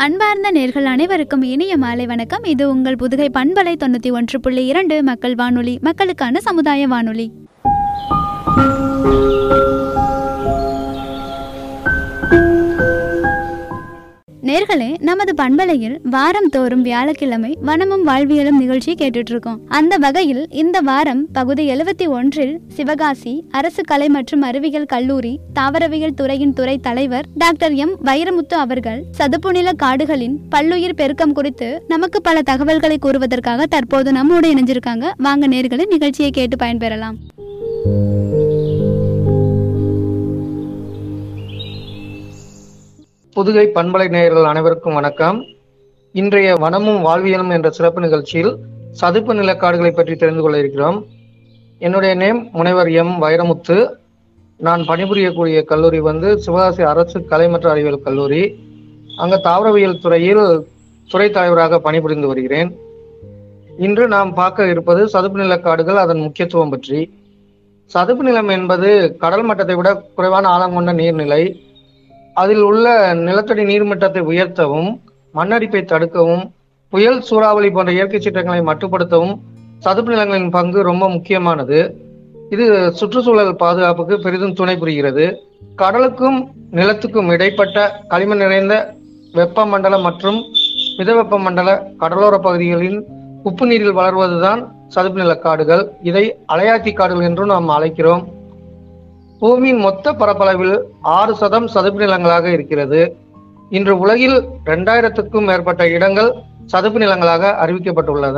அன்பார்ந்த நேர்கள் அனைவருக்கும் இனிய மாலை வணக்கம் இது உங்கள் புதுகை பண்பலை தொண்ணூற்றி ஒன்று புள்ளி இரண்டு மக்கள் வானொலி மக்களுக்கான சமுதாய வானொலி நேர்களே நமது பண்பலையில் வாரம் தோறும் வியாழக்கிழமை வனமும் வாழ்வியலும் நிகழ்ச்சி கேட்டுட்டு இருக்கோம் அந்த வகையில் இந்த வாரம் பகுதி எழுபத்தி ஒன்றில் சிவகாசி அரசு கலை மற்றும் அறிவியல் கல்லூரி தாவரவியல் துறையின் துறை தலைவர் டாக்டர் எம் வைரமுத்து அவர்கள் சதுப்புநில காடுகளின் பல்லுயிர் பெருக்கம் குறித்து நமக்கு பல தகவல்களை கூறுவதற்காக தற்போது நம்மோடு இணைஞ்சிருக்காங்க வாங்க நேர்களை நிகழ்ச்சியை கேட்டு பயன்பெறலாம் புதுகை பண்பலை நேயர்கள் அனைவருக்கும் வணக்கம் இன்றைய வனமும் வாழ்வியலும் என்ற சிறப்பு நிகழ்ச்சியில் சதுப்பு நிலக்காடுகளை பற்றி தெரிந்து கொள்ள இருக்கிறோம் என்னுடைய நேம் முனைவர் எம் வைரமுத்து நான் பணிபுரியக்கூடிய கல்லூரி வந்து சிவகாசி அரசு கலை மற்றும் அறிவியல் கல்லூரி அங்க தாவரவியல் துறையில் துறை தலைவராக பணிபுரிந்து வருகிறேன் இன்று நாம் பார்க்க இருப்பது சதுப்பு நிலக்காடுகள் அதன் முக்கியத்துவம் பற்றி சதுப்பு நிலம் என்பது கடல் மட்டத்தை விட குறைவான ஆழம் கொண்ட நீர்நிலை அதில் உள்ள நிலத்தடி நீர்மட்டத்தை உயர்த்தவும் மண்ணரிப்பை தடுக்கவும் புயல் சூறாவளி போன்ற இயற்கை சீற்றங்களை மட்டுப்படுத்தவும் சதுப்பு நிலங்களின் பங்கு ரொம்ப முக்கியமானது இது சுற்றுச்சூழல் பாதுகாப்புக்கு பெரிதும் துணை புரிகிறது கடலுக்கும் நிலத்துக்கும் இடைப்பட்ட களிமண் நிறைந்த வெப்பமண்டல மற்றும் மிதவெப்ப மண்டல கடலோர பகுதிகளின் உப்பு நீரில் வளர்வதுதான் சதுப்பு நில காடுகள் இதை அலையாத்தி காடுகள் என்றும் நாம் அழைக்கிறோம் பூமியின் மொத்த பரப்பளவில் ஆறு சதம் சதுப்பு நிலங்களாக இருக்கிறது இன்று உலகில் இரண்டாயிரத்துக்கும் மேற்பட்ட இடங்கள் சதுப்பு நிலங்களாக அறிவிக்கப்பட்டுள்ளன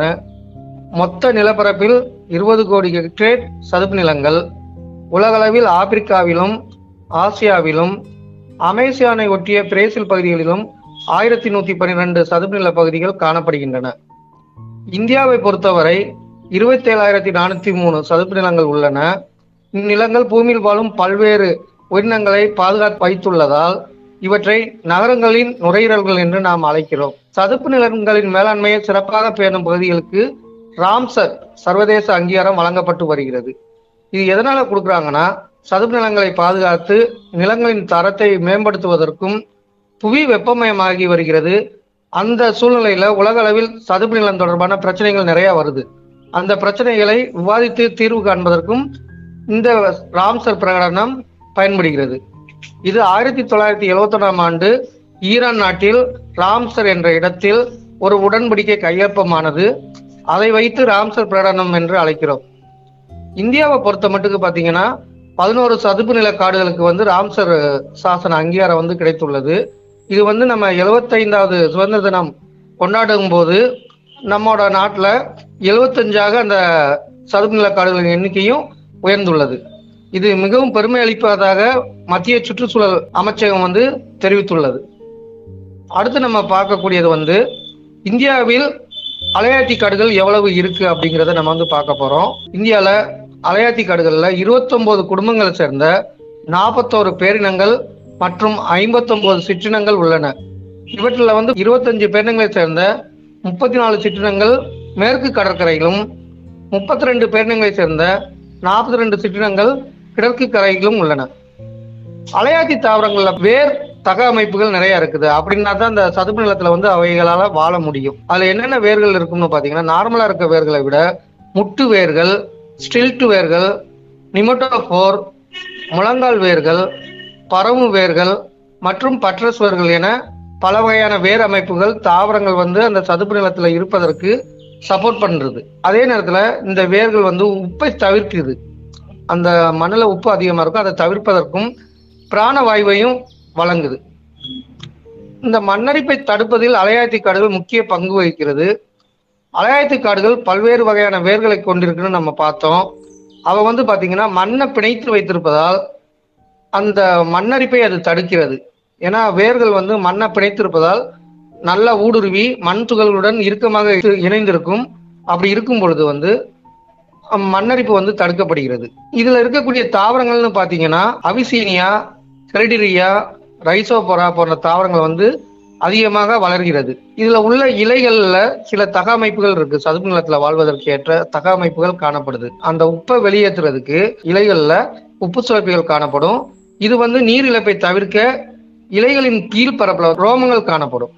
மொத்த நிலப்பரப்பில் இருபது கோடி ஹெக்டேர் சதுப்பு நிலங்கள் உலகளவில் ஆப்பிரிக்காவிலும் ஆசியாவிலும் அமேசியானை ஒட்டிய பிரேசில் பகுதிகளிலும் ஆயிரத்தி நூத்தி பன்னிரண்டு சதுப்பு நில பகுதிகள் காணப்படுகின்றன இந்தியாவை பொறுத்தவரை இருபத்தி ஏழாயிரத்தி நானூத்தி மூணு சதுப்பு நிலங்கள் உள்ளன இந்நிலங்கள் பூமியில் வாழும் பல்வேறு உயிரினங்களை பாதுகாத்து வைத்துள்ளதால் இவற்றை நகரங்களின் நுரையீரல்கள் என்று நாம் அழைக்கிறோம் சதுப்பு நிலங்களின் மேலாண்மையை சிறப்பாக பேணும் பகுதிகளுக்கு ராம்சர் சர்வதேச அங்கீகாரம் வழங்கப்பட்டு வருகிறது இது எதனால கொடுக்குறாங்கன்னா சதுப்பு நிலங்களை பாதுகாத்து நிலங்களின் தரத்தை மேம்படுத்துவதற்கும் புவி வெப்பமயமாகி வருகிறது அந்த சூழ்நிலையில உலக அளவில் சதுப்பு நிலம் தொடர்பான பிரச்சனைகள் நிறைய வருது அந்த பிரச்சனைகளை விவாதித்து தீர்வு காண்பதற்கும் இந்த ராம்சர் பிரகடனம் பயன்படுகிறது இது ஆயிரத்தி தொள்ளாயிரத்தி எழுவத்தி ஒன்றாம் ஆண்டு ஈரான் நாட்டில் ராம்சர் என்ற இடத்தில் ஒரு உடன்படிக்கை கையொப்பமானது அதை வைத்து ராம்சர் பிரகடனம் என்று அழைக்கிறோம் இந்தியாவை பொறுத்த மட்டுக்கு பாத்தீங்கன்னா பதினோரு சதுப்பு நில காடுகளுக்கு வந்து ராம்சர் சாசன அங்கீகாரம் வந்து கிடைத்துள்ளது இது வந்து நம்ம எழுபத்தைந்தாவது சுதந்திர தினம் கொண்டாடும் போது நம்மோட நாட்டில் எழுபத்தஞ்சாக அந்த சதுப்பு நில காடுகளின் எண்ணிக்கையும் உயர்ந்துள்ளது இது மிகவும் பெருமை அளிப்பதாக மத்திய சுற்றுச்சூழல் அமைச்சகம் வந்து தெரிவித்துள்ளது அடுத்து நம்ம பார்க்கக்கூடியது வந்து இந்தியாவில் அலையாத்தி காடுகள் எவ்வளவு இருக்கு அப்படிங்கிறத நம்ம வந்து பார்க்க போறோம் இந்தியால அலையாத்தி காடுகள்ல இருபத்தொன்பது குடும்பங்களை சேர்ந்த நாற்பத்தோரு பேரினங்கள் மற்றும் ஐம்பத்தொன்பது சிற்றினங்கள் உள்ளன இவற்றில் வந்து இருபத்தஞ்சு பேரினங்களை சேர்ந்த முப்பத்தி நாலு சிற்றினங்கள் மேற்கு கடற்கரையிலும் முப்பத்தி ரெண்டு பேரினங்களை சேர்ந்த நாற்பத்தி ரெண்டு சிற்றினங்கள் கிழக்கு கரையிலும் உள்ளன அலையாத்தி தாவரங்கள்ல வேர் தக அமைப்புகள் நிறைய இருக்குது அப்படின்னா தான் இந்த சதுப்பு நிலத்துல வந்து அவைகளால வாழ முடியும் அதுல என்னென்ன வேர்கள் இருக்கும்னு பாத்தீங்கன்னா நார்மலா இருக்க வேர்களை விட முட்டு வேர்கள் ஸ்டில்ட் வேர்கள் நிமோட்டோபோர் முழங்கால் வேர்கள் பரவு வேர்கள் மற்றும் பட்ரஸ் வேர்கள் என பல வகையான வேர் அமைப்புகள் தாவரங்கள் வந்து அந்த சதுப்பு நிலத்துல இருப்பதற்கு சப்போர்ட் பண்றது அதே நேரத்துல இந்த வேர்கள் வந்து உப்பை தவிர்க்குது அந்த மண்ணில் உப்பு அதிகமா இருக்கும் அதை தவிர்ப்பதற்கும் பிராணவாயுவையும் வழங்குது இந்த மண்ணரிப்பை தடுப்பதில் அலையாத்தி காடுகள் முக்கிய பங்கு வகிக்கிறது அலையாத்தி காடுகள் பல்வேறு வகையான வேர்களை கொண்டிருக்குன்னு நம்ம பார்த்தோம் அவ வந்து பாத்தீங்கன்னா மண்ணை பிணைத்து வைத்திருப்பதால் அந்த மண்ணரிப்பை அது தடுக்கிறது ஏன்னா வேர்கள் வந்து மண்ணை பிணைத்திருப்பதால் நல்ல ஊடுருவி மண் துகள்களுடன் இறுக்கமாக இணைந்திருக்கும் அப்படி இருக்கும் பொழுது வந்து மண்ணரிப்பு வந்து தடுக்கப்படுகிறது இதுல இருக்கக்கூடிய தாவரங்கள்னு பாத்தீங்கன்னா அவிசீனியா கிரெடிரியா ரைசோபொரா போன்ற தாவரங்கள் வந்து அதிகமாக வளர்கிறது இதுல உள்ள இலைகள்ல சில தக அமைப்புகள் இருக்கு சதுப்பு நிலத்துல வாழ்வதற்கு ஏற்ற தக அமைப்புகள் காணப்படுது அந்த உப்பை வெளியேற்றுறதுக்கு இலைகள்ல உப்பு சுரப்பிகள் காணப்படும் இது வந்து நீர் இழப்பை தவிர்க்க இலைகளின் கீழ் பரப்பல ரோமங்கள் காணப்படும்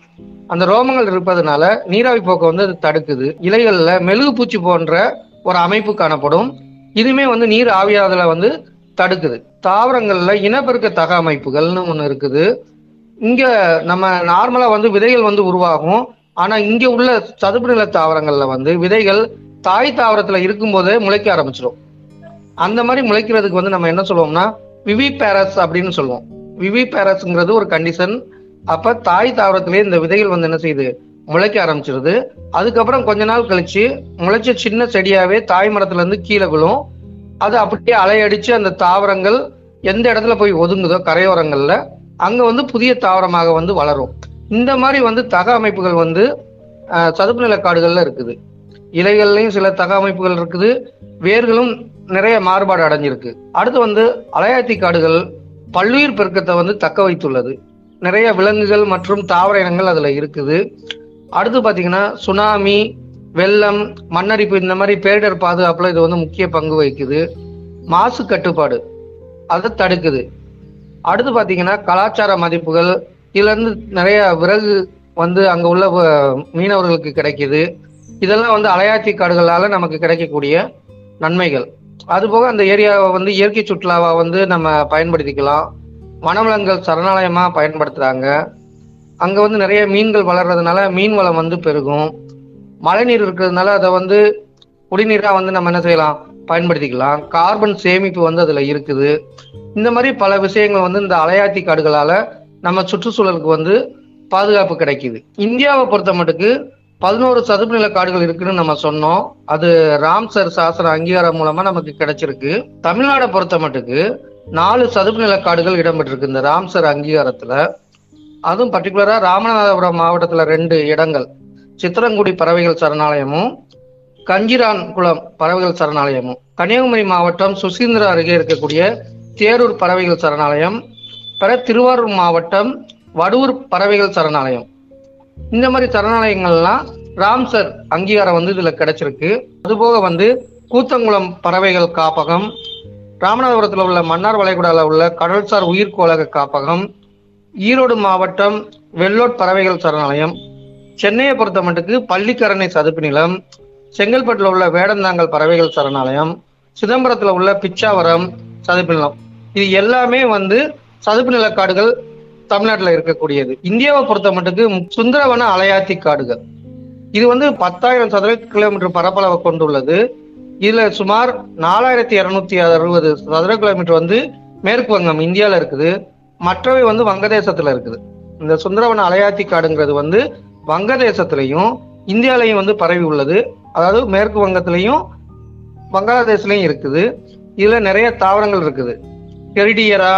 அந்த ரோமங்கள் இருப்பதனால நீராவி போக்கை வந்து அது தடுக்குது இலைகள்ல மெழுகு பூச்சி போன்ற ஒரு அமைப்பு காணப்படும் இதுவுமே வந்து நீர் ஆவியாதல வந்து தடுக்குது தாவரங்கள்ல இனப்பெருக்க தக அமைப்புகள்னு ஒன்று இருக்குது இங்க நம்ம நார்மலா வந்து விதைகள் வந்து உருவாகும் ஆனா இங்க உள்ள சதுப்பு நில தாவரங்கள்ல வந்து விதைகள் தாய் தாவரத்துல இருக்கும்போதே முளைக்க ஆரம்பிச்சிடும் அந்த மாதிரி முளைக்கிறதுக்கு வந்து நம்ம என்ன சொல்லுவோம்னா விவி பேரஸ் அப்படின்னு சொல்லுவோம் விவி பேரஸ்ங்கிறது ஒரு கண்டிஷன் அப்ப தாய் தாவரத்திலே இந்த விதைகள் வந்து என்ன செய்யுது முளைக்க ஆரம்பிச்சிருது அதுக்கப்புறம் கொஞ்ச நாள் கழிச்சு முளைச்ச சின்ன செடியாவே தாய் மரத்துல இருந்து கீழே விழும் அது அப்படியே அலையடிச்சு அந்த தாவரங்கள் எந்த இடத்துல போய் ஒதுங்குதோ கரையோரங்கள்ல அங்க வந்து புதிய தாவரமாக வந்து வளரும் இந்த மாதிரி வந்து தக அமைப்புகள் வந்து அஹ், சதுப்பு நில காடுகள்ல இருக்குது இலைகள்லயும் சில தக அமைப்புகள் இருக்குது வேர்களும் நிறைய மாறுபாடு அடைஞ்சிருக்கு அடுத்து வந்து அலையாத்தி காடுகள் பல்லுயிர் பெருக்கத்தை வந்து தக்க வைத்துள்ளது நிறைய விலங்குகள் மற்றும் தாவர இனங்கள் அதுல இருக்குது அடுத்து பாத்தீங்கன்னா சுனாமி வெள்ளம் மண்ணரிப்பு இந்த மாதிரி பேரிடர் பாதுகாப்புல இது வந்து முக்கிய பங்கு வகிக்குது மாசு கட்டுப்பாடு அதை தடுக்குது அடுத்து பாத்தீங்கன்னா கலாச்சார மதிப்புகள் இதுல இருந்து நிறைய விறகு வந்து அங்க உள்ள வ- மீனவர்களுக்கு கிடைக்குது இதெல்லாம் வந்து அலையாத்தி காடுகளால நமக்கு கிடைக்கக்கூடிய நன்மைகள் அதுபோக அந்த ஏரியாவை வந்து இயற்கை சுற்றுலாவா வந்து நம்ம பயன்படுத்திக்கலாம் வனவிலங்குகள் சரணாலயமா பயன்படுத்துறாங்க அங்க வந்து நிறைய மீன்கள் வளர்றதுனால மீன் வளம் வந்து பெருகும் மழைநீர் இருக்கிறதுனால அதை வந்து குடிநீரா வந்து நம்ம என்ன செய்யலாம் பயன்படுத்திக்கலாம் கார்பன் சேமிப்பு வந்து அதுல இருக்குது இந்த மாதிரி பல விஷயங்கள் வந்து இந்த அலையாத்தி காடுகளால நம்ம சுற்றுச்சூழலுக்கு வந்து பாதுகாப்பு கிடைக்குது இந்தியாவை பொறுத்த மட்டுக்கு பதினோரு சதுப்பு நில காடுகள் இருக்குன்னு நம்ம சொன்னோம் அது ராம்சர் சாசன அங்கீகாரம் மூலமா நமக்கு கிடைச்சிருக்கு தமிழ்நாடை பொறுத்த மட்டுக்கு நாலு சதுப்பு நில காடுகள் இடம்பெற்றிருக்கு இந்த ராம்சர் அங்கீகாரத்துல அதுவும் பர்டிகுலரா ராமநாதபுரம் மாவட்டத்துல ரெண்டு இடங்கள் சித்திரங்குடி பறவைகள் சரணாலயமும் கஞ்சிரான் குளம் பறவைகள் சரணாலயமும் கன்னியாகுமரி மாவட்டம் சுசீந்திரா அருகே இருக்கக்கூடிய தேரூர் பறவைகள் சரணாலயம் பிற திருவாரூர் மாவட்டம் வடூர் பறவைகள் சரணாலயம் இந்த மாதிரி சரணாலயங்கள்லாம் ராம்சர் அங்கீகாரம் வந்து இதுல கிடைச்சிருக்கு அதுபோக வந்து கூத்தங்குளம் பறவைகள் காப்பகம் ராமநாதபுரத்தில் உள்ள மன்னார் வளைகுடால உள்ள கடல்சார் உயிர்கோளக காப்பகம் ஈரோடு மாவட்டம் வெள்ளோட் பறவைகள் சரணாலயம் சென்னையை பொறுத்த மட்டுக்கு பள்ளிக்கரணை சதுப்பு நிலம் செங்கல்பட்டுல உள்ள வேடந்தாங்கல் பறவைகள் சரணாலயம் சிதம்பரத்துல உள்ள பிச்சாவரம் சதுப்பு நிலம் இது எல்லாமே வந்து சதுப்பு நில காடுகள் தமிழ்நாட்டுல இருக்கக்கூடியது இந்தியாவை பொறுத்த மட்டுக்கு சுந்தரவன அலையாத்தி காடுகள் இது வந்து பத்தாயிரம் சதுர கிலோமீட்டர் பரப்பளவை கொண்டுள்ளது இதுல சுமார் நாலாயிரத்தி இருநூத்தி அறுபது சதுர கிலோமீட்டர் வந்து மேற்கு வங்கம் இந்தியால இருக்குது மற்றவை வந்து வங்கதேசத்துல இருக்குது இந்த சுந்தரவன அலையாத்தி காடுங்கிறது வந்து வங்கதேசத்திலையும் இந்தியாலையும் வந்து பரவி உள்ளது அதாவது மேற்கு வங்கத்திலையும் வங்காளதேசலையும் இருக்குது இதுல நிறைய தாவரங்கள் இருக்குது கெரிடியரா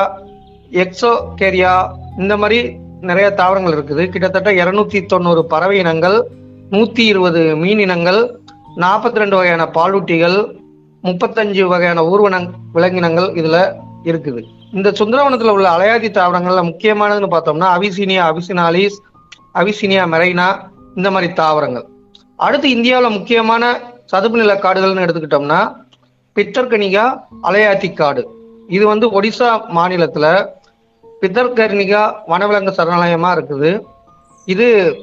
எக்ஸோகேரியா இந்த மாதிரி நிறைய தாவரங்கள் இருக்குது கிட்டத்தட்ட இருநூத்தி தொண்ணூறு பறவை இனங்கள் நூத்தி இருபது மீன் இனங்கள் நாற்பத்தி ரெண்டு வகையான பாலூட்டிகள் முப்பத்தஞ்சு வகையான ஊர்வன விலங்கினங்கள் இதுல இருக்குது இந்த சுந்தரவனத்துல உள்ள அலையாதி தாவரங்கள்ல முக்கியமானதுன்னு பார்த்தோம்னா அவிசீனியா அவிசினாலிஸ் அவிசீனியா மெரைனா இந்த மாதிரி தாவரங்கள் அடுத்து இந்தியாவில் முக்கியமான சதுப்பு நில காடுகள்னு எடுத்துக்கிட்டோம்னா பித்தர்கனிகா அலையாத்தி காடு இது வந்து ஒடிசா மாநிலத்துல பித்தர்கர்ணிகா வனவிலங்கு சரணாலயமா இருக்குது இது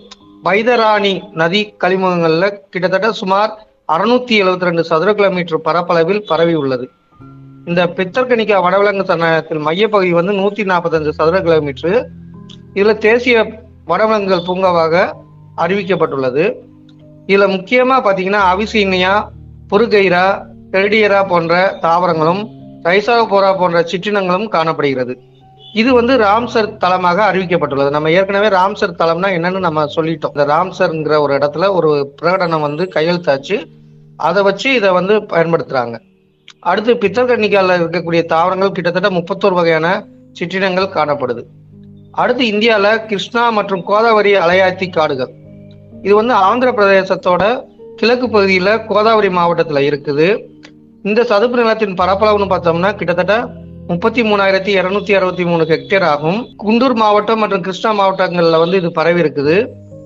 வைதராணி நதி கழிமுகங்கள்ல கிட்டத்தட்ட சுமார் அறுநூத்தி எழுபத்தி ரெண்டு சதுர கிலோமீட்டர் பரப்பளவில் பரவி உள்ளது இந்த பித்தர்கனிக்கா வனவிலங்கு சரணாலயத்தில் மையப்பகுதி வந்து நூத்தி நாற்பத்தஞ்சு சதுர கிலோமீட்டர் இதுல தேசிய வனவிலங்குகள் பூங்காவாக அறிவிக்கப்பட்டுள்ளது இதுல முக்கியமா பாத்தீங்கன்னா அவிசீனியா புருகைரா கெரிடியரா போன்ற தாவரங்களும் ரைசாகோரா போன்ற சிற்றினங்களும் காணப்படுகிறது இது வந்து ராம்சர் தலமாக அறிவிக்கப்பட்டுள்ளது நம்ம ஏற்கனவே ராம்சர் தலம்னா என்னன்னு நம்ம சொல்லிட்டோம் இந்த ராம்சர்ங்கிற ஒரு இடத்துல ஒரு பிரகடனம் வந்து கையெழுத்தாச்சு அதை வச்சு இதை வந்து பயன்படுத்துறாங்க அடுத்து பித்தர்கன்னிக்கால இருக்கக்கூடிய தாவரங்கள் கிட்டத்தட்ட முப்பத்தோரு வகையான சிற்றினங்கள் காணப்படுது அடுத்து இந்தியால கிருஷ்ணா மற்றும் கோதாவரி அலையாத்தி காடுகள் இது வந்து ஆந்திர பிரதேசத்தோட கிழக்கு பகுதியில கோதாவரி மாவட்டத்துல இருக்குது இந்த சதுப்பு நிலத்தின் பரப்பளவுன்னு பார்த்தோம்னா கிட்டத்தட்ட முப்பத்தி மூணாயிரத்தி இருநூத்தி அறுபத்தி மூணு ஹெக்டேர் ஆகும் குண்டூர் மாவட்டம் மற்றும் கிருஷ்ணா மாவட்டங்கள்ல வந்து இது பரவி இருக்குது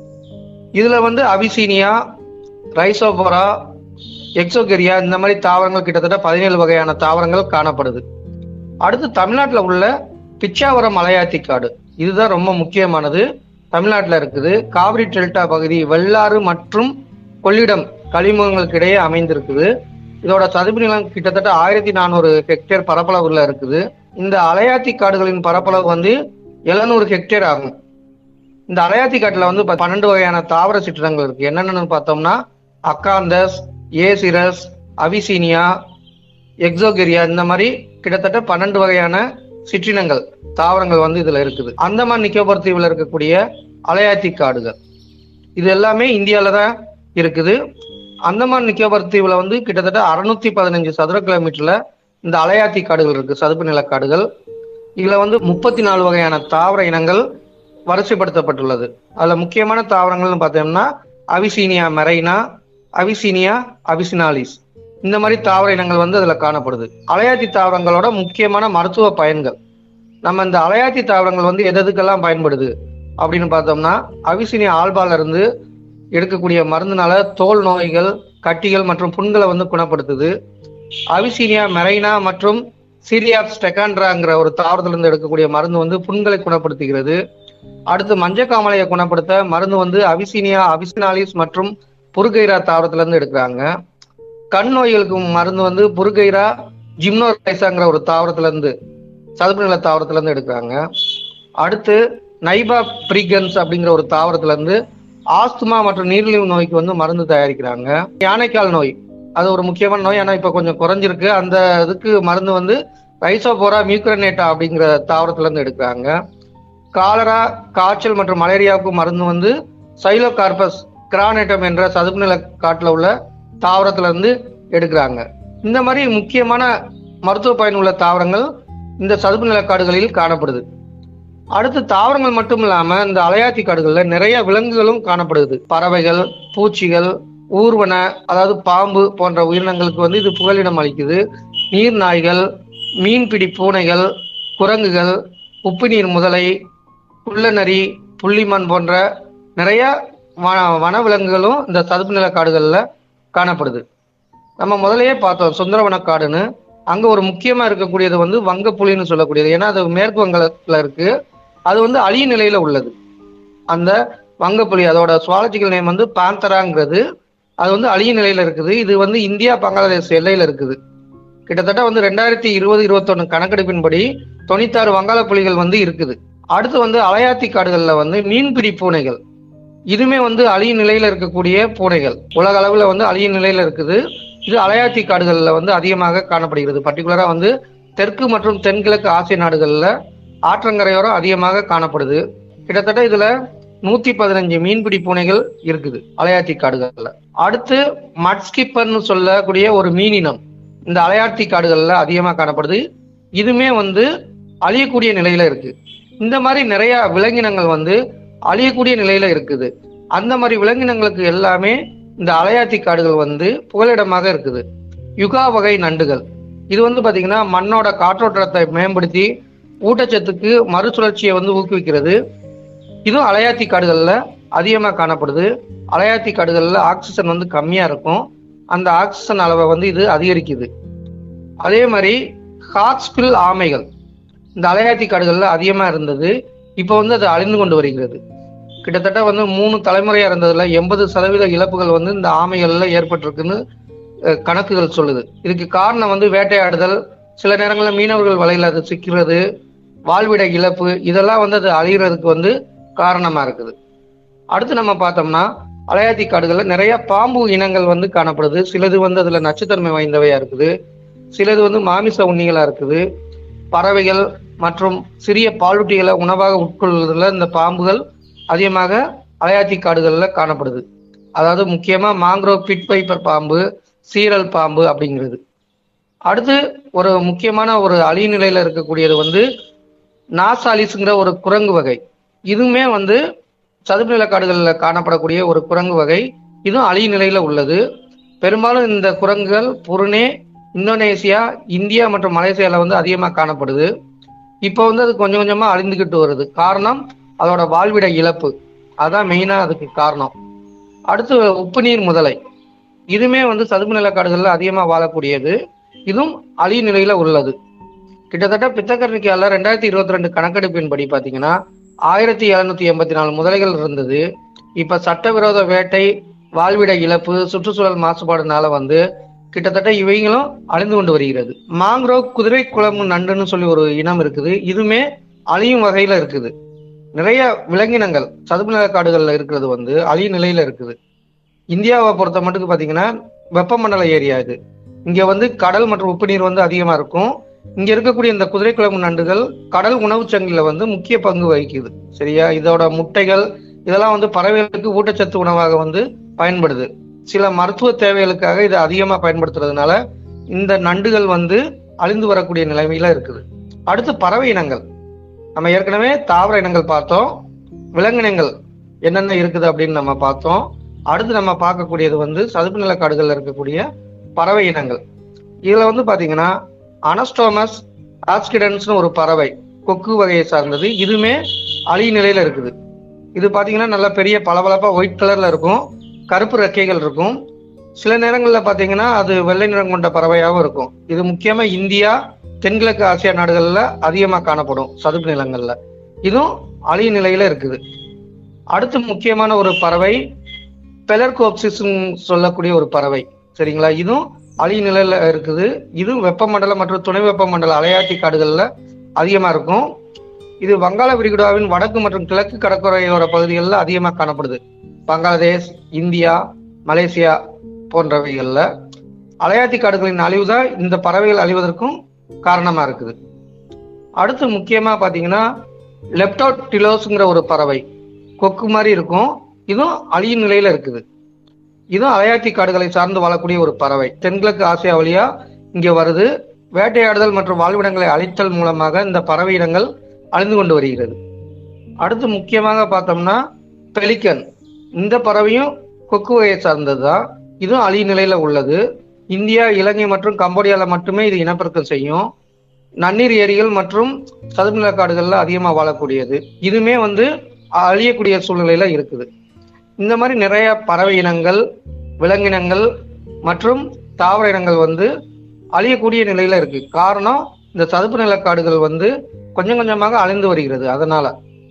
இதுல வந்து அபிசீனியா ரைசோபோரா எக்ஸோகெரியா இந்த மாதிரி தாவரங்கள் கிட்டத்தட்ட பதினேழு வகையான தாவரங்கள் காணப்படுது அடுத்து தமிழ்நாட்டில் உள்ள பிச்சாவரம் மலையாத்தி காடு இதுதான் ரொம்ப முக்கியமானது தமிழ்நாட்டில் இருக்குது காவிரி டெல்டா பகுதி வெள்ளாறு மற்றும் கொள்ளிடம் கழிமுகங்களுக்கு இடையே அமைந்திருக்குது இதோட சதுப்பு நிலம் கிட்டத்தட்ட ஆயிரத்தி நானூறு ஹெக்டேர் பரப்பளவுல இருக்குது இந்த அலையாத்தி காடுகளின் பரப்பளவு வந்து எழுநூறு ஹெக்டேர் ஆகும் இந்த அலையாத்தி காட்டுல வந்து ப- பன்னெண்டு வகையான தாவர சிற்றினங்கள் இருக்கு என்னென்னு பார்த்தோம்னா அக்காந்தஸ் ஏசிரஸ் அவிசீனியா எக்ஸோகெரியா இந்த மாதிரி கிட்டத்தட்ட பன்னெண்டு வகையான சிற்றினங்கள் தாவரங்கள் வந்து இதுல இருக்குது அந்தமான் நிக்கோபர் தீவுல இருக்கக்கூடிய அலையாத்தி காடுகள் இது எல்லாமே இந்தியால தான் இருக்குது அந்தமான் நிக்கோபர் தீவுல வந்து கிட்டத்தட்ட அறுநூத்தி பதினஞ்சு சதுர கிலோமீட்டர்ல இந்த அலையாத்தி காடுகள் இருக்கு சதுப்பு நில காடுகள் இதுல வந்து முப்பத்தி நாலு வகையான தாவர இனங்கள் வரிசைப்படுத்தப்பட்டுள்ளது அதுல முக்கியமான தாவரங்கள்னு பார்த்தோம்னா அவிசீனியா மெரைனா அவிசீனியா அவிசினாலிஸ் இந்த மாதிரி தாவர இனங்கள் வந்து அதுல காணப்படுது அலையாத்தி தாவரங்களோட முக்கியமான மருத்துவ பயன்கள் நம்ம இந்த அலையாத்தி தாவரங்கள் வந்து எது எதுக்கெல்லாம் பயன்படுது அப்படின்னு பார்த்தோம்னா அவிசினியா ஆல்பால இருந்து எடுக்கக்கூடிய மருந்துனால தோல் நோய்கள் கட்டிகள் மற்றும் புண்களை வந்து குணப்படுத்துது அவிசீனியா மெரைனா மற்றும் சீரியாப் ஸ்டெகான்ட்ராங்கிற ஒரு தாவரத்திலிருந்து எடுக்கக்கூடிய மருந்து வந்து புண்களை குணப்படுத்துகிறது அடுத்து மஞ்சக்காமலையை குணப்படுத்த மருந்து வந்து அவிசீனியா அவிசினாலிஸ் மற்றும் புருகைரா தாவரத்திலிருந்து எடுக்கிறாங்க கண் நோய்களுக்கு மருந்து வந்து புருகைரா ஜிம்னோரைசாங்கிற ஒரு தாவரத்திலிருந்து சதுப்பு நில தாவரத்திலிருந்து எடுக்கிறாங்க அடுத்து நைபா பிரிகன்ஸ் அப்படிங்கிற ஒரு தாவரத்திலிருந்து ஆஸ்துமா மற்றும் நீரிழிவு நோய்க்கு வந்து மருந்து தயாரிக்கிறாங்க யானைக்கால் நோய் அது ஒரு முக்கியமான நோய் ஆனா இப்ப கொஞ்சம் குறைஞ்சிருக்கு அந்த இதுக்கு மருந்து வந்து ரைசோபோரா மியூக்ரனேட்டா அப்படிங்கிற தாவரத்துல இருந்து எடுக்கிறாங்க காலரா காய்ச்சல் மற்றும் மலேரியாவுக்கு மருந்து வந்து சைலோகார்பஸ் கிரானேட்டம் என்ற சதுப்பு நில காட்டுல உள்ள தாவரத்துல இருந்து எடுக்கிறாங்க இந்த மாதிரி முக்கியமான மருத்துவ பயனுள்ள தாவரங்கள் இந்த சதுப்பு நில காடுகளில் காணப்படுது அடுத்து தாவரங்கள் மட்டும் இல்லாம இந்த அலையாத்தி காடுகள்ல நிறைய விலங்குகளும் காணப்படுது பறவைகள் பூச்சிகள் ஊர்வன அதாவது பாம்பு போன்ற உயிரினங்களுக்கு வந்து இது புகலிடம் அளிக்குது நீர் நாய்கள் மீன்பிடி பூனைகள் குரங்குகள் உப்பு நீர் முதலை புல்லநரி புள்ளிமான் போன்ற நிறைய வன வனவிலங்குகளும் இந்த சதுப்பு நில காடுகள்ல காணப்படுது நம்ம முதல்லயே பார்த்தோம் சுந்தரவன காடுன்னு அங்க ஒரு முக்கியமா இருக்கக்கூடியது வந்து வங்கப்புலின்னு சொல்லக்கூடியது ஏன்னா அது மேற்கு வங்கத்துல இருக்கு அது வந்து அழிய நிலையில உள்ளது அந்த வங்கப்புலி அதோட சுவாலஜிக்கல் நேம் வந்து பாந்தராங்கிறது அது வந்து அழிய நிலையில இருக்குது இது வந்து இந்தியா பங்களாதேஷ் எல்லையில இருக்குது கிட்டத்தட்ட வந்து ரெண்டாயிரத்தி இருபது இருபத்தொன்னு கணக்கெடுப்பின்படி தொண்ணூத்தாறு வங்காள புலிகள் வந்து இருக்குது அடுத்து வந்து அலையாத்தி காடுகள்ல வந்து மீன்பிடி பூனைகள் இதுமே வந்து அழிய நிலையில இருக்கக்கூடிய பூனைகள் உலக அளவுல வந்து அழிய நிலையில இருக்குது இது அலையாத்தி காடுகள்ல வந்து அதிகமாக காணப்படுகிறது பர்டிகுலரா வந்து தெற்கு மற்றும் தென்கிழக்கு ஆசிய நாடுகள்ல ஆற்றங்கரையோரம் அதிகமாக காணப்படுது கிட்டத்தட்ட இதுல நூத்தி பதினஞ்சு மீன்பிடி பூனைகள் இருக்குது அலையாத்தி காடுகள்ல அடுத்து மட்ஸ்கிப்பர்னு சொல்லக்கூடிய ஒரு மீனினம் இந்த அலையாத்தி காடுகள்ல அதிகமா காணப்படுது இதுமே வந்து அழியக்கூடிய நிலையில இருக்கு இந்த மாதிரி நிறைய விலங்கினங்கள் வந்து அழியக்கூடிய நிலையில இருக்குது அந்த மாதிரி விலங்கினங்களுக்கு எல்லாமே இந்த அலையாத்தி காடுகள் வந்து புகலிடமாக இருக்குது யுகா வகை நண்டுகள் இது வந்து பாத்தீங்கன்னா மண்ணோட காற்றோட்டத்தை மேம்படுத்தி ஊட்டச்சத்துக்கு மறுசுழற்சியை வந்து ஊக்குவிக்கிறது இதுவும் அலையாத்தி காடுகள்ல அதிகமாக காணப்படுது அலையாத்தி காடுகள்ல ஆக்சிஜன் வந்து கம்மியா இருக்கும் அந்த ஆக்சிஜன் அளவை வந்து இது அதிகரிக்குது அதே மாதிரி ஹாக்ஸ்பில் ஆமைகள் இந்த அலையாத்தி காடுகள்ல அதிகமா இருந்தது இப்போ வந்து அது அழிந்து கொண்டு வருகிறது கிட்டத்தட்ட வந்து மூணு தலைமுறையா இருந்ததுல எண்பது சதவீத இழப்புகள் வந்து இந்த ஆமைகள்ல ஏற்பட்டிருக்குன்னு அஹ், கணக்குகள் சொல்லுது இதுக்கு காரணம் வந்து வேட்டையாடுதல் சில நேரங்களில் மீனவர்கள் வலையில அது சிக்கிறது வாழ்விட இழப்பு இதெல்லாம் வந்து அது அழிகிறதுக்கு வந்து காரணமா இருக்குது அடுத்து நம்ம பார்த்தோம்னா அலையாத்தி காடுகள்ல நிறைய பாம்பு இனங்கள் வந்து காணப்படுது சிலது வந்து அதுல நச்சுத்தன்மை வாய்ந்தவையா இருக்குது சிலது வந்து மாமிச உண்ணிகளா இருக்குது பறவைகள் மற்றும் சிறிய பாலூட்டிகளை உணவாக உட்கொள்வதில் இந்த பாம்புகள் அதிகமாக அலையாத்தி காடுகள்ல காணப்படுது அதாவது முக்கியமா மாங்க்ரோவ் பிட் பைப்பர் பாம்பு சீரல் பாம்பு அப்படிங்கிறது அடுத்து ஒரு முக்கியமான ஒரு அழிய நிலையில இருக்கக்கூடியது வந்து நாசாலிஸ்ங்கிற ஒரு குரங்கு வகை இதுவுமே வந்து சதுப்பு நில காடுகளில் காணப்படக்கூடிய ஒரு குரங்கு வகை இதுவும் அழிய நிலையில உள்ளது பெரும்பாலும் இந்த குரங்குகள் புருனே இந்தோனேசியா இந்தியா மற்றும் மலேசியால வந்து அதிகமாக காணப்படுது இப்போ வந்து அது கொஞ்சம் கொஞ்சமா அழிந்துகிட்டு வருது காரணம் அதோட வாழ்விட இழப்பு அதான் மெயினா அதுக்கு காரணம் அடுத்து உப்பு நீர் முதலை இதுமே வந்து சதுப்பு நில காடுகள்ல அதிகமா வாழக்கூடியது இதுவும் அழிய நிலையில உள்ளது கிட்டத்தட்ட பித்தக்கரணிக்கால ரெண்டாயிரத்தி இருபத்தி ரெண்டு கணக்கெடுப்பின்படி பாத்தீங்கன்னா ஆயிரத்தி எழுநூத்தி எண்பத்தி நாலு முதலைகள் இருந்தது இப்ப சட்டவிரோத வேட்டை வாழ்விட இழப்பு சுற்றுச்சூழல் மாசுபாடுனால வந்து கிட்டத்தட்ட இவைகளும் அழிந்து கொண்டு வருகிறது மாங்க்ரோவ் குதிரை குளம்பு நண்டுன்னு சொல்லி ஒரு இனம் இருக்குது இதுவுமே அழியும் வகையில இருக்குது நிறைய விலங்கினங்கள் சதுப்பு நில காடுகள்ல இருக்கிறது வந்து அழியும் நிலையில இருக்குது இந்தியாவை பொறுத்த மட்டுக்கு பாத்தீங்கன்னா வெப்பமண்டல ஏரியா இது இங்க வந்து கடல் மற்றும் உப்பு நீர் வந்து அதிகமா இருக்கும் இங்க இருக்கக்கூடிய இந்த குதிரை குளம்பு நண்டுகள் கடல் உணவுச் சங்கிலில வந்து முக்கிய பங்கு வகிக்குது சரியா இதோட முட்டைகள் இதெல்லாம் வந்து பறவைகளுக்கு ஊட்டச்சத்து உணவாக வந்து பயன்படுது சில மருத்துவ தேவைகளுக்காக இதை அதிகமா பயன்படுத்துறதுனால இந்த நண்டுகள் வந்து அழிந்து வரக்கூடிய நிலைமையில இருக்குது அடுத்து பறவை இனங்கள் நம்ம ஏற்கனவே தாவர இனங்கள் பார்த்தோம் விலங்கினங்கள் என்னென்ன இருக்குது அப்படின்னு நம்ம பார்த்தோம் அடுத்து நம்ம பார்க்கக்கூடியது வந்து சதுப்பு நில காடுகள்ல இருக்கக்கூடிய பறவை இனங்கள் இதுல வந்து பாத்தீங்கன்னா அனஸ்டோமஸ் ஆஸ்கிடன்ஸ்னு ஒரு பறவை கொக்கு வகையை சார்ந்தது இதுவுமே அழிய நிலையில இருக்குது இது பாத்தீங்கன்னா நல்ல பெரிய பளபளப்பா ஒயிட் கலர்ல இருக்கும் கருப்பு ரெக்கைகள் இருக்கும் சில நேரங்கள்ல பாத்தீங்கன்னா அது வெள்ளை நிறம் கொண்ட பறவையாகவும் இருக்கும் இது முக்கியமா இந்தியா தென்கிழக்கு ஆசியா நாடுகள்ல அதிகமா காணப்படும் சதுப்பு நிலங்கள்ல இதுவும் அழிய நிலையில இருக்குது அடுத்து முக்கியமான ஒரு பறவை பெலர்கோப்சிஸ் சொல்லக்கூடிய ஒரு பறவை சரிங்களா இதுவும் அழிய நிலையில இருக்குது இதுவும் வெப்பமண்டல மற்றும் துணை வெப்பமண்டல அலையாட்டி காடுகள்ல அதிகமா இருக்கும் இது வங்காள விரிகுடாவின் வடக்கு மற்றும் கிழக்கு கடற்கரையோர பகுதிகளில் அதிகமாக காணப்படுது பங்களாதேஷ் இந்தியா மலேசியா போன்றவைகள்ல அலையாத்தி காடுகளின் அழிவு தான் இந்த பறவைகள் அழிவதற்கும் காரணமா இருக்குது அடுத்து முக்கியமா பாத்தீங்கன்னா லெப்டோட்டிலோஸ்ங்கிற ஒரு பறவை கொக்கு மாதிரி இருக்கும் இதுவும் அழியும் நிலையில இருக்குது இதுவும் அலையாத்தி காடுகளை சார்ந்து வாழக்கூடிய ஒரு பறவை தென்கிழக்கு ஆசியா வழியா இங்க வருது வேட்டையாடுதல் மற்றும் வாழ்விடங்களை அழித்தல் மூலமாக இந்த பறவை இனங்கள் அழிந்து கொண்டு வருகிறது அடுத்து முக்கியமாக பார்த்தோம்னா பெலிக்கன் இந்த பறவையும் கொக்கு வகையை சார்ந்தது தான் இதுவும் அழிய நிலையில உள்ளது இந்தியா இலங்கை மற்றும் கம்போடியால மட்டுமே இது இனப்பெருக்கம் செய்யும் நன்னீர் ஏரிகள் மற்றும் சதுப்பு நில காடுகள்ல அதிகமா வாழக்கூடியது இதுவுமே வந்து அழியக்கூடிய சூழ்நிலையில இருக்குது இந்த மாதிரி நிறைய பறவை இனங்கள் விலங்கினங்கள் மற்றும் தாவர இனங்கள் வந்து அழியக்கூடிய நிலையில இருக்கு காரணம் இந்த சதுப்பு நில காடுகள் வந்து கொஞ்சம் கொஞ்சமாக அழிந்து வருகிறது அதனால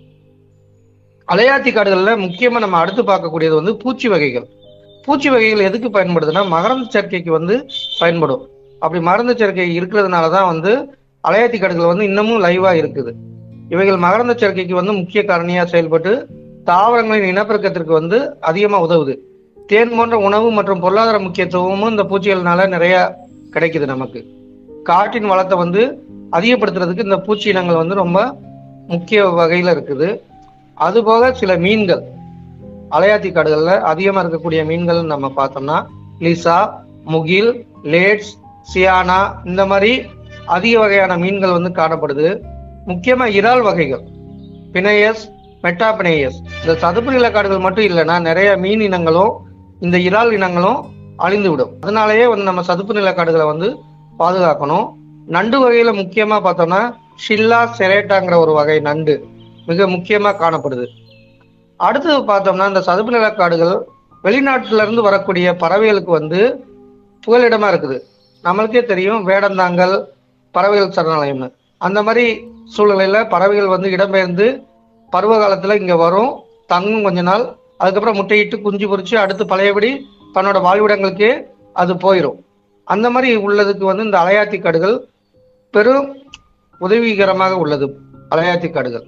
அலையாத்தி காடுகள்ல முக்கியமா நம்ம அடுத்து பார்க்கக்கூடியது வந்து பூச்சி வகைகள் பூச்சி வகைகள் எதுக்கு பயன்படுதுன்னா மகரந்த சேர்க்கைக்கு வந்து பயன்படும் அப்படி மகரந்த சேர்க்கை இருக்கிறதுனால தான் வந்து அலையாத்தி காடுகள் வந்து இன்னமும் லைவா இருக்குது இவைகள் மகரந்த சேர்க்கைக்கு வந்து முக்கிய காரணியா செயல்பட்டு தாவரங்களின் இனப்பெருக்கத்திற்கு வந்து அதிகமா உதவுது தேன் போன்ற உணவு மற்றும் பொருளாதார முக்கியத்துவமும் இந்த பூச்சிகள்னால நிறைய கிடைக்குது நமக்கு காட்டின் வளத்தை வந்து அதிகப்படுத்துறதுக்கு இந்த பூச்சி இனங்கள் வந்து ரொம்ப முக்கிய வகையில இருக்குது அதுபோக சில மீன்கள் அலையாத்தி காடுகள்ல அதிகமா இருக்கக்கூடிய மீன்கள் நம்ம பார்த்தோம்னா லிசா முகில் லேட்ஸ் சியானா இந்த மாதிரி அதிக வகையான மீன்கள் வந்து காணப்படுது முக்கியமா இறால் வகைகள் பிணையஸ் மெட்டாபினேயஸ் இந்த சதுப்பு நில காடுகள் மட்டும் இல்லைன்னா நிறைய மீன் இனங்களும் இந்த இறால் இனங்களும் அழிந்து விடும் அதனாலேயே வந்து நம்ம சதுப்பு நில காடுகளை வந்து பாதுகாக்கணும் நண்டு வகையில முக்கியமா பார்த்தோம்னா ஷில்லா செரேட்டாங்கிற ஒரு வகை நண்டு மிக முக்கியமா காணப்படுது அடுத்து பார்த்தோம்னா இந்த சதுப்பு நில காடுகள் வெளிநாட்டுல இருந்து வரக்கூடிய பறவைகளுக்கு வந்து புகலிடமா இருக்குது நம்மளுக்கே தெரியும் வேடந்தாங்கல் பறவைகள் சரணாலயம்னு அந்த மாதிரி சூழ்நிலையில பறவைகள் வந்து இடம்பெயர்ந்து பருவ காலத்துல இங்க வரும் தங்கும் கொஞ்ச நாள் அதுக்கப்புறம் முட்டையிட்டு குஞ்சு பொரிச்சு அடுத்து பழையபடி தன்னோட வாழ்விடங்களுக்கே அது போயிடும் அந்த மாதிரி உள்ளதுக்கு வந்து இந்த அலையாத்தி காடுகள் பெரும் உதவிகரமாக உள்ளது அலையாத்தி காடுகள்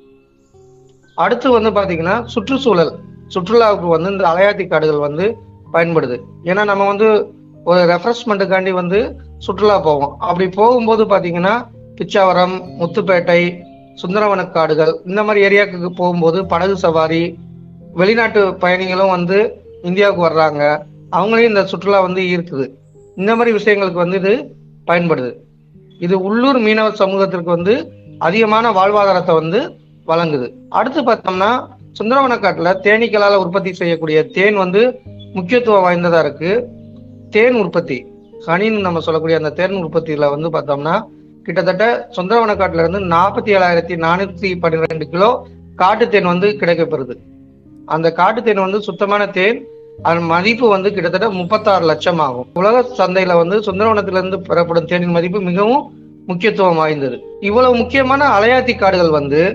அடுத்து வந்து பாத்தீங்கன்னா சுற்றுச்சூழல் சுற்றுலாவுக்கு வந்து இந்த அலையாத்தி காடுகள் வந்து பயன்படுது ஏன்னா நம்ம வந்து ஒரு ரெஃப்ரெஷ்மெண்ட்டுக்காண்டி வந்து சுற்றுலா போவோம் அப்படி போகும்போது பாத்தீங்கன்னா பிச்சாவரம் முத்துப்பேட்டை சுந்தரவன காடுகள் இந்த மாதிரி ஏரியாவுக்கு போகும்போது படகு சவாரி வெளிநாட்டு பயணிகளும் வந்து இந்தியாவுக்கு வர்றாங்க அவங்களையும் இந்த சுற்றுலா வந்து ஈர்க்குது இந்த மாதிரி விஷயங்களுக்கு வந்து இது பயன்படுது இது உள்ளூர் மீனவ சமூகத்திற்கு வந்து அதிகமான வாழ்வாதாரத்தை வந்து வழங்குது அடுத்து பார்த்தோம்னா சுந்தரவனக்காட்டுல தேனீக்களால் உற்பத்தி செய்யக்கூடிய தேன் வந்து முக்கியத்துவம் வாய்ந்ததா இருக்கு தேன் உற்பத்தி ஹனின்னு நம்ம சொல்லக்கூடிய அந்த தேன் உற்பத்தியில வந்து பார்த்தோம்னா கிட்டத்தட்ட சுந்தரவனக்காட்டுல இருந்து நாற்பத்தி ஏழாயிரத்தி நானூத்தி பன்னிரெண்டு கிலோ காட்டு தேன் வந்து கிடைக்கப்பெறுது அந்த காட்டு தேன் வந்து சுத்தமான தேன் அதன் மதிப்பு வந்து கிட்டத்தட்ட முப்பத்தாறு லட்சம் ஆகும் உலக சந்தையில வந்து சுந்தரவனத்திலிருந்து பெறப்படும் தேனின் மதிப்பு மிகவும் முக்கியத்துவம் வாய்ந்தது இவ்வளவு முக்கியமான அலையாத்தி காடுகள் வந்து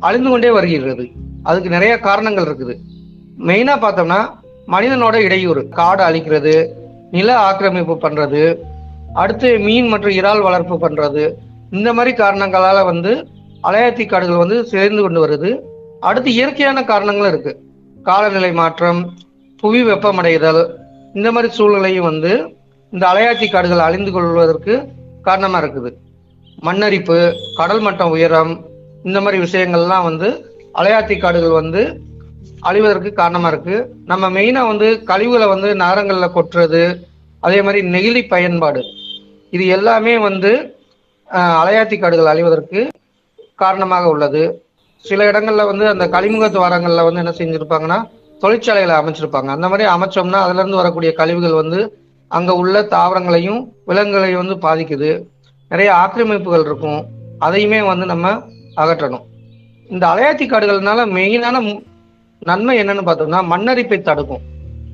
அழிந்து கொண்டே வருகிறது அதுக்கு நிறைய காரணங்கள் இருக்குது மெயினா பார்த்தோம்னா மனிதனோட இடையூறு காடு அழிக்கிறது நில ஆக்கிரமிப்பு பண்றது அடுத்து மீன் மற்றும் இறால் வளர்ப்பு பண்றது இந்த மாதிரி காரணங்களால வந்து அலையாத்தி காடுகள் வந்து சிதைந்து கொண்டு வருது அடுத்து இயற்கையான காரணங்களும் இருக்கு காலநிலை மாற்றம் புவி வெப்பமடைதல் இந்த மாதிரி சூழ்நிலையும் வந்து இந்த அலையாத்தி காடுகள் அழிந்து கொள்வதற்கு காரணமா இருக்குது மண்ணரிப்பு கடல் மட்டம் உயரம் இந்த மாதிரி விஷயங்கள்லாம் வந்து அலையாத்தி காடுகள் வந்து அழிவதற்கு காரணமா இருக்கு நம்ம மெயினா வந்து கழிவுகளை வந்து நகரங்கள்ல கொட்டுறது அதே மாதிரி நெகிழி பயன்பாடு இது எல்லாமே வந்து அஹ், அலையாத்தி காடுகள் அழிவதற்கு காரணமாக உள்ளது சில இடங்கள்ல வந்து அந்த கழிமுக துவாரங்கள்ல வந்து என்ன செஞ்சிருப்பாங்கன்னா தொழிற்சாலைகளை அமைச்சிருப்பாங்க அந்த மாதிரி அமைச்சோம்னா அதுல இருந்து வரக்கூடிய கழிவுகள் வந்து அங்க உள்ள தாவரங்களையும் விலங்குகளையும் வந்து பாதிக்குது நிறைய ஆக்கிரமிப்புகள் இருக்கும் அதையுமே வந்து நம்ம அகற்றணும் இந்த அலையாத்தி காடுகள்னால மெயினான மு- நன்மை என்னன்னு பார்த்தோம்னா மண்ணரிப்பை தடுக்கும்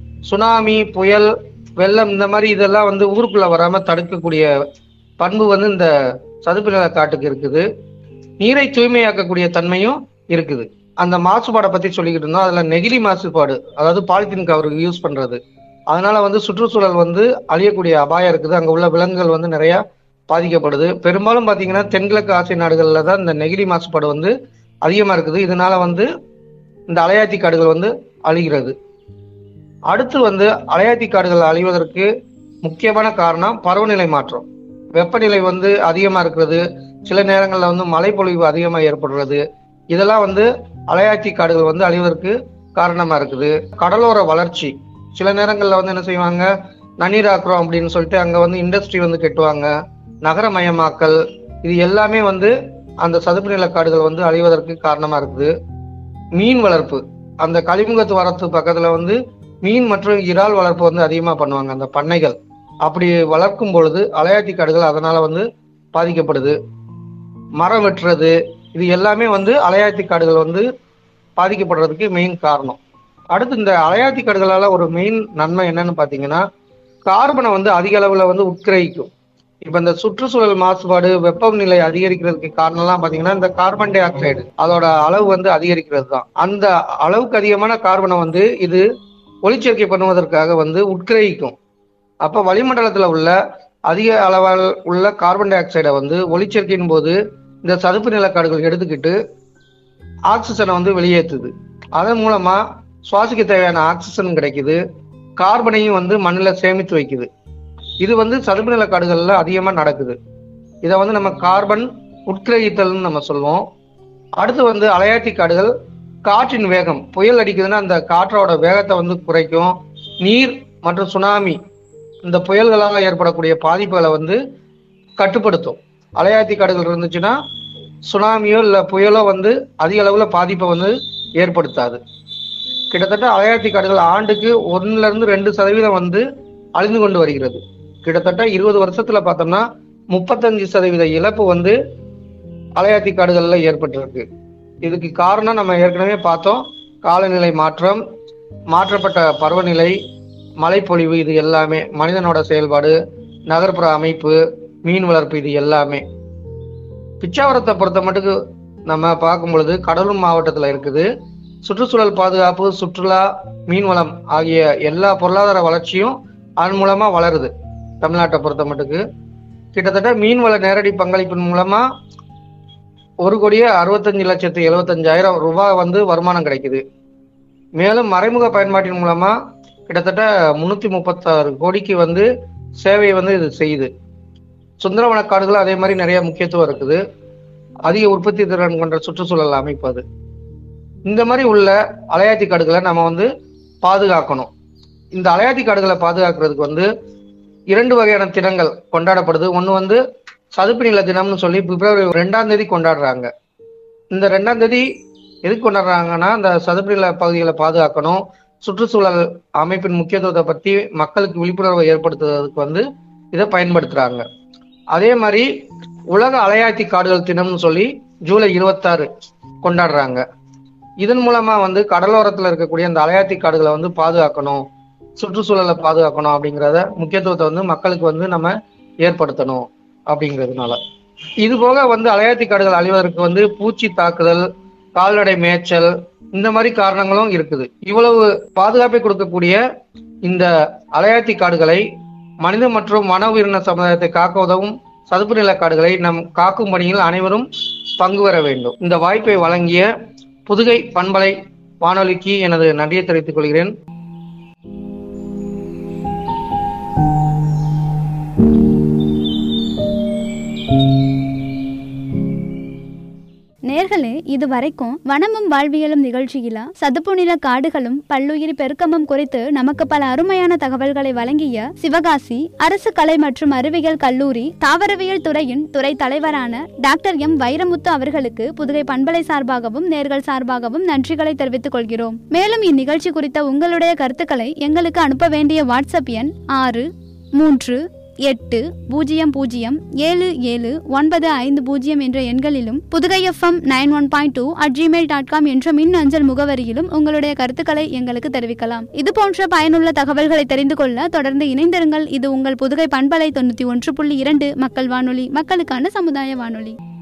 சுனாமி புயல் வெள்ளம் இந்த மாதிரி இதெல்லாம் வந்து ஊருக்குள்ள வராம தடுக்கக்கூடிய பண்பு வந்து இந்த சதுப்பு நில காட்டுக்கு இருக்குது நீரை தூய்மையாக்கக்கூடிய தன்மையும் இருக்குது அந்த மாசுபாடை பத்தி சொல்லிக்கிட்டு இருந்தோம் அதுல நெகிழி மாசுபாடு அதாவது பாலித்தீன் கவர் யூஸ் பண்றது அதனால வந்து சுற்றுச்சூழல் வந்து அழியக்கூடிய அபாயம் இருக்குது அங்க உள்ள விலங்குகள் வந்து நிறைய பாதிக்கப்படுது பெரும்பாலும் பாத்தீங்கன்னா தென்கிழக்கு ஆசிய நாடுகள்ல தான் இந்த நெகிழி மாசுபாடு வந்து அதிகமா இருக்குது இதனால வந்து இந்த அலையாத்தி காடுகள் வந்து அழிகிறது அடுத்து வந்து அலையாத்தி காடுகள் அழிவதற்கு முக்கியமான காரணம் பருவநிலை மாற்றம் வெப்பநிலை வந்து அதிகமா இருக்கிறது சில நேரங்கள்ல வந்து மழைப்பொழிவு அதிகமா ஏற்படுறது இதெல்லாம் வந்து அலையாத்தி காடுகள் வந்து அழிவதற்கு காரணமா இருக்குது கடலோர வளர்ச்சி சில நேரங்கள்ல வந்து என்ன செய்வாங்க நன்னீராக்குறோம் அப்படின்னு சொல்லிட்டு அங்க வந்து இண்டஸ்ட்ரி வந்து கெட்டுவாங்க நகரமயமாக்கல் இது எல்லாமே வந்து அந்த சதுப்பு நில காடுகள் வந்து அழிவதற்கு காரணமா இருக்குது மீன் வளர்ப்பு அந்த கழிமுகத்து வரத்து பக்கத்துல வந்து மீன் மற்றும் இறால் வளர்ப்பு வந்து அதிகமா பண்ணுவாங்க அந்த பண்ணைகள் அப்படி வளர்க்கும் பொழுது அலையாத்தி காடுகள் அதனால வந்து பாதிக்கப்படுது மரம் வெட்டுறது இது எல்லாமே வந்து அலையாத்தி காடுகள் வந்து பாதிக்கப்படுறதுக்கு மெயின் காரணம் அடுத்து இந்த அலையாத்தி காடுகளால ஒரு மெயின் நன்மை என்னன்னு பாத்தீங்கன்னா கார்பனை வந்து அதிக அளவுல வந்து உட்கிரகிக்கும் இப்ப இந்த சுற்றுச்சூழல் மாசுபாடு வெப்பநிலை அதிகரிக்கிறதுக்கு காரணம்லாம் பாத்தீங்கன்னா இந்த கார்பன் டை ஆக்சைடு அதோட அளவு வந்து அதிகரிக்கிறது தான் அந்த அளவுக்கு அதிகமான கார்பனை வந்து இது ஒளிச்சேர்க்கை பண்ணுவதற்காக வந்து உட்கிரகிக்கும் அப்ப வளிமண்டலத்துல உள்ள அதிக அளவில் உள்ள கார்பன் டை ஆக்சைடை வந்து ஒளிச்சேர்க்கையின் போது இந்த சதுப்பு நிலக்காடுகள் எடுத்துக்கிட்டு ஆக்சிஜனை வந்து வெளியேற்றுது அதன் மூலமா சுவாசிக்க தேவையான ஆக்சிஜன் கிடைக்குது கார்பனையும் வந்து மண்ணில் சேமித்து வைக்குது இது வந்து சதுப்பு நில காடுகள்ல அதிகமா நடக்குது இதை வந்து நம்ம கார்பன் உட்கிரகித்தல்னு நம்ம சொல்லுவோம் அடுத்து வந்து அலையாத்தி காடுகள் காற்றின் வேகம் புயல் அடிக்குதுன்னா அந்த காற்றோட வேகத்தை வந்து குறைக்கும் நீர் மற்றும் சுனாமி இந்த புயல்களால் ஏற்படக்கூடிய பாதிப்புகளை வந்து கட்டுப்படுத்தும் அலையாத்தி காடுகள் இருந்துச்சுன்னா சுனாமியோ இல்லை புயலோ வந்து அதிக அளவுல பாதிப்பை வந்து ஏற்படுத்தாது கிட்டத்தட்ட அலையாத்தி காடுகள் ஆண்டுக்கு ஒன்னுல இருந்து ரெண்டு சதவீதம் வந்து அழிந்து கொண்டு வருகிறது கிட்டத்தட்ட இருபது வருஷத்துல பார்த்தோம்னா முப்பத்தஞ்சு சதவீத இழப்பு வந்து அலையாத்தி காடுகள்ல ஏற்பட்டிருக்கு இதுக்கு காரணம் நம்ம ஏற்கனவே பார்த்தோம் காலநிலை மாற்றம் மாற்றப்பட்ட பருவநிலை மழைப்பொழிவு இது எல்லாமே மனிதனோட செயல்பாடு நகர்ப்புற அமைப்பு மீன் வளர்ப்பு இது எல்லாமே பிச்சாவரத்தை பொறுத்த மட்டுக்கு நம்ம பார்க்கும் பொழுது கடலூர் மாவட்டத்துல இருக்குது சுற்றுச்சூழல் பாதுகாப்பு சுற்றுலா மீன்வளம் ஆகிய எல்லா பொருளாதார வளர்ச்சியும் அதன் மூலமா வளருது தமிழ்நாட்டை பொறுத்த மட்டுக்கு கிட்டத்தட்ட மீன்வள நேரடி பங்களிப்பின் மூலமா ஒரு கோடியே அறுபத்தஞ்சு லட்சத்து எழுபத்தஞ்சாயிரம் ரூபாய் வந்து வருமானம் கிடைக்குது மேலும் மறைமுக பயன்பாட்டின் மூலமா கிட்டத்தட்ட முன்னூத்தி முப்பத்தாறு கோடிக்கு வந்து சேவையை வந்து இது செய்யுது சுந்தரவன காடுகள் அதே மாதிரி நிறைய முக்கியத்துவம் இருக்குது அதிக உற்பத்தி திறன் கொண்ட சுற்றுச்சூழல் அமைப்பு அது இந்த மாதிரி உள்ள அலையாத்தி காடுகளை நம்ம வந்து பாதுகாக்கணும் இந்த அலையாத்தி காடுகளை பாதுகாக்கிறதுக்கு வந்து இரண்டு வகையான தினங்கள் கொண்டாடப்படுது ஒன்று வந்து சதுப்பு நில தினம்னு சொல்லி பிப்ரவரி ரெண்டாம் தேதி கொண்டாடுறாங்க இந்த ரெண்டாம் தேதி எதுக்கு கொண்டாடுறாங்கன்னா இந்த சதுப்பு நில பகுதிகளை பாதுகாக்கணும் சுற்றுச்சூழல் அமைப்பின் முக்கியத்துவத்தை பத்தி மக்களுக்கு விழிப்புணர்வை ஏற்படுத்துவதற்கு வந்து இதை பயன்படுத்துறாங்க அதே மாதிரி உலக அலையாத்தி காடுகள் தினம்னு சொல்லி ஜூலை இருபத்தாறு கொண்டாடுறாங்க இதன் மூலமா வந்து கடலோரத்துல இருக்கக்கூடிய அந்த அலையாத்தி காடுகளை வந்து பாதுகாக்கணும் சுற்றுச்சூழலை பாதுகாக்கணும் அப்படிங்கிறத முக்கியத்துவத்தை வந்து மக்களுக்கு வந்து நம்ம ஏற்படுத்தணும் அப்படிங்கிறதுனால இது போக வந்து அலையாத்தி காடுகள் அழிவதற்கு வந்து பூச்சி தாக்குதல் கால்நடை மேய்ச்சல் இந்த மாதிரி காரணங்களும் இருக்குது இவ்வளவு பாதுகாப்பை கொடுக்கக்கூடிய இந்த அலையாத்தி காடுகளை மனித மற்றும் வன உயிரின சமுதாயத்தை காக்க உதவும் சதுப்பு நில காடுகளை நம் காக்கும் பணியில் அனைவரும் பங்கு பெற வேண்டும் இந்த வாய்ப்பை வழங்கிய புதுகை பண்பலை வானொலிக்கு எனது நன்றியை தெரிவித்துக் கொள்கிறேன் நேர்களே இது வரைக்கும் வனமும் வாழ்வியலும் நிகழ்ச்சியில சதுப்பு நில காடுகளும் பல்லுயிரி பெருக்கமும் குறித்து நமக்கு பல அருமையான தகவல்களை வழங்கிய சிவகாசி அரசு கலை மற்றும் அறிவியல் கல்லூரி தாவரவியல் துறையின் துறை தலைவரான டாக்டர் எம் வைரமுத்து அவர்களுக்கு புதுகை பண்பலை சார்பாகவும் நேர்கள் சார்பாகவும் நன்றிகளை தெரிவித்துக் கொள்கிறோம் மேலும் இந்நிகழ்ச்சி குறித்த உங்களுடைய கருத்துக்களை எங்களுக்கு அனுப்ப வேண்டிய வாட்ஸ்அப் எண் ஆறு மூன்று எட்டு பூஜ்ஜியம் பூஜ்ஜியம் ஏழு ஏழு ஒன்பது ஐந்து பூஜ்ஜியம் என்ற எண்களிலும் Pudugai FM nine one point two at Gmail dot com என்ற மின் அஞ்சல் முகவரியிலும் உங்களுடைய கருத்துக்களை எங்களுக்கு தெரிவிக்கலாம் இது போன்ற பயனுள்ள தகவல்களை தெரிந்து கொள்ள தொடர்ந்து இணைந்திருங்கள் இது உங்கள் புதுகை பண்பலை தொண்ணூற்றி ஒன்று புள்ளி இரண்டு மக்கள் வானொலி மக்களுக்கான சமுதாய வானொலி